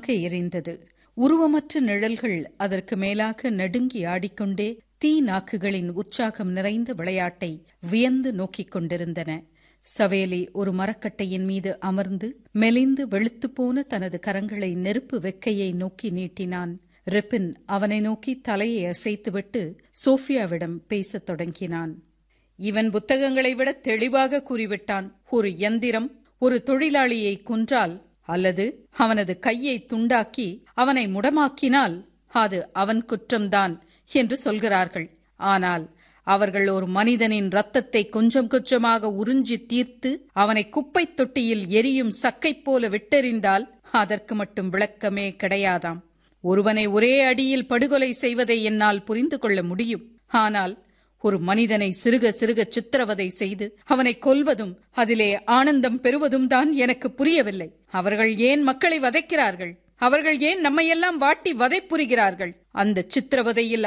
எரிந்தது உருவமற்ற நிழல்கள் அதற்கு மேலாக நடுங்கி ஆடிக்கொண்டே தீ நாக்குகளின் உற்சாகம் நிறைந்த விளையாட்டை வியந்து நோக்கிக் கொண்டிருந்தன சவேலி ஒரு மரக்கட்டையின் மீது அமர்ந்து மெலிந்து வெளுத்துப் போன தனது கரங்களை நெருப்பு வெக்கையை நோக்கி நீட்டினான் ரிப்பின் அவனை நோக்கி தலையை அசைத்துவிட்டு சோஃபியாவிடம் பேசத் தொடங்கினான் இவன் புத்தகங்களை விட தெளிவாக கூறிவிட்டான் ஒரு எந்திரம் ஒரு தொழிலாளியை கொன்றால் அல்லது அவனது கையை துண்டாக்கி அவனை முடமாக்கினால் அது அவன் குற்றம்தான் என்று சொல்கிறார்கள் ஆனால் அவர்கள் ஒரு மனிதனின் ரத்தத்தை கொஞ்சம் கொஞ்சமாக உறிஞ்சி தீர்த்து அவனை குப்பைத் தொட்டியில் எரியும் சக்கை போல விட்டெறிந்தால் அதற்கு மட்டும் விளக்கமே கிடையாதாம் ஒருவனை ஒரே அடியில் படுகொலை செய்வதை என்னால் புரிந்து கொள்ள முடியும் ஆனால் ஒரு மனிதனை சிறுக சிறுக சித்திரவதை செய்து அவனை கொல்வதும் அதிலே ஆனந்தம் பெறுவதும் தான் எனக்கு புரியவில்லை அவர்கள் ஏன் மக்களை வதைக்கிறார்கள் அவர்கள் ஏன் நம்மையெல்லாம் வாட்டி வதை புரிகிறார்கள் அந்த சித்திரவதையில்